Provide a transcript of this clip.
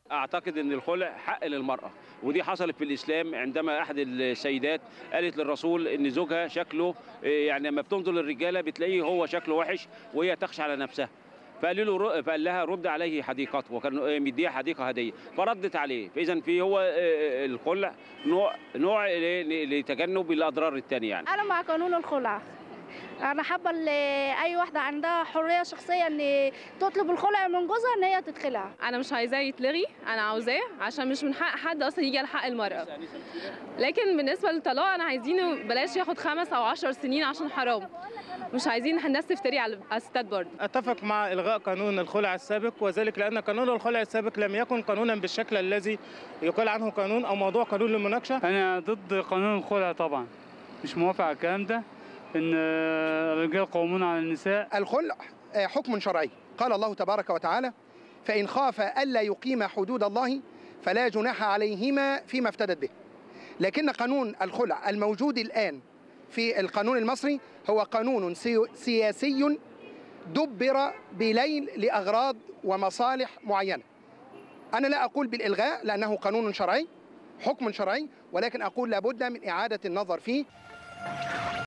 اعتقد ان الخلع حق للمراه ودي حصلت في الاسلام عندما احد السيدات قالت للرسول ان زوجها شكله إيه، يعني لما بتنظر للرجاله بتلاقيه هو شكله وحش وهي تخشى على نفسها فقال له ر- فقال لها رد عليه حديقته وكان إيه، مديها حديقه هديه فردت عليه فاذا في هو إيه، الخلع نوع نوع ل- لتجنب الاضرار الثانيه يعني انا مع قانون الخلع انا حابه ان اي واحده عندها حريه شخصيه ان تطلب الخلع من جوزها ان هي تتخلع انا مش عايزاه يتلغي انا عاوزاه عشان مش من حق حد اصلا يجي على حق المراه لكن بالنسبه للطلاق انا عايزينه بلاش ياخد خمس او عشر سنين عشان حرام مش عايزين الناس تفتري على على الستات برضه أتفق مع إلغاء قانون الخلع السابق وذلك لأن قانون الخلع السابق لم يكن قانونا بالشكل الذي يقال عنه قانون أو موضوع قانون للمناقشة انا ضد قانون الخلع طبعا مش موافق على الكلام ده ان الرجال قوامون على النساء الخلع آه، حكم شرعي قال الله تبارك وتعالى فإن خاف ألا يقيم حدود الله فلا جناح عليهما فيما افتدت به لكن قانون الخلع الموجود الآن في القانون المصري هو قانون سيو- سياسي دبر بليل لأغراض ومصالح معينة أنا لا أقول بالإلغاء لأنه قانون شرعي حكم شرعي ولكن أقول لابد من إعادة النظر فيه